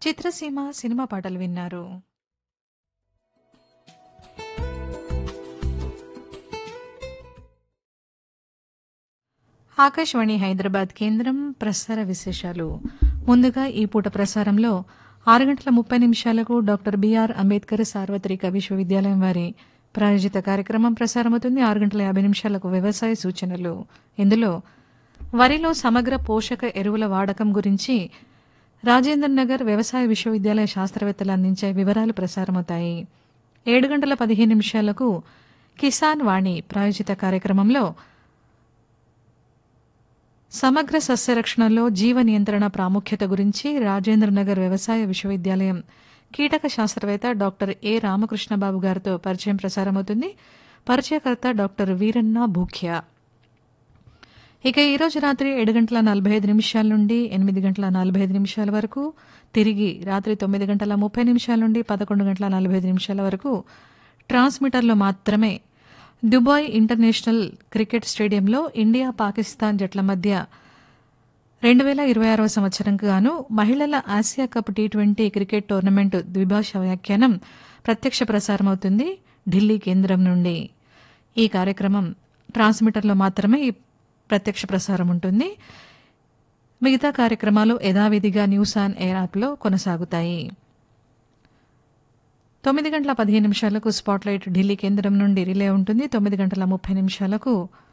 చిత్రసీమ cinema పాటలు విన్నారు ఆకాశవాణి హైదరాబాద్ కేంద్రం ప్రసార విశేషాలు ముందుగా ఈ పూట ప్రసారంలో ఆరు గంటల ముప్పై నిమిషాలకు డాక్టర్ బిఆర్ అంబేద్కర్ సార్వత్రిక విశ్వవిద్యాలయం వారి ప్రాయోజిత కార్యక్రమం ప్రసారమవుతుంది ఆరు గంటల యాభై నిమిషాలకు వ్యవసాయ సూచనలు ఇందులో వరిలో సమగ్ర పోషక ఎరువుల వాడకం గురించి రాజేంద్ర నగర్ వ్యవసాయ విశ్వవిద్యాలయ శాస్త్రవేత్తలు అందించే వివరాలు ప్రసారమవుతాయి ఏడు గంటల పదిహేను నిమిషాలకు కిసాన్ వాణి ప్రాయోజిత కార్యక్రమంలో సమగ్ర సస్యరక్షణలో జీవ నియంత్రణ ప్రాముఖ్యత గురించి రాజేంద్ర నగర్ వ్యవసాయ విశ్వవిద్యాలయం కీటక శాస్త్రవేత్త డాక్టర్ ఏ రామకృష్ణబాబు గారితో పరిచయం ప్రసారమవుతుంది పరిచయకర్త డాక్టర్ వీరన్న భూఖ్య ఇక ఈరోజు రాత్రి ఏడు గంటల నలభై ఐదు నిమిషాల నుండి ఎనిమిది గంటల నలభై ఐదు నిమిషాల వరకు తిరిగి రాత్రి తొమ్మిది గంటల ముప్పై నిమిషాల నుండి పదకొండు గంటల నలభై ఐదు నిమిషాల వరకు ట్రాన్స్మిటర్లో మాత్రమే దుబాయ్ ఇంటర్నేషనల్ క్రికెట్ స్టేడియంలో ఇండియా పాకిస్తాన్ జట్ల మధ్య రెండు వేల ఇరవై ఆరవ సంవత్సరంకు గాను మహిళల Asia cup T twenty cricket tournament ద్విభాష వ్యాఖ్యానం ప్రత్యక్ష ప్రసారమవుతుంది ఢిల్లీ కేంద్రం నుండి ఈ కార్యక్రమం ట్రాన్స్మిటర్లో మాత్రమే ఈ ప్రత్యక్ష ప్రసారం ఉంటుంది మిగతా కార్యక్రమాలు యథావిధిగా న్యూస్ ఆన్ ఎయిర్ యాప్లో కొనసాగుతాయి తొమ్మిది గంటల పదిహేను నిమిషాలకు స్పాట్లైట్ ఢిల్లీ కేంద్రం నుండి రిలే ఉంటుంది తొమ్మిది గంటల ముప్పై నిమిషాలకు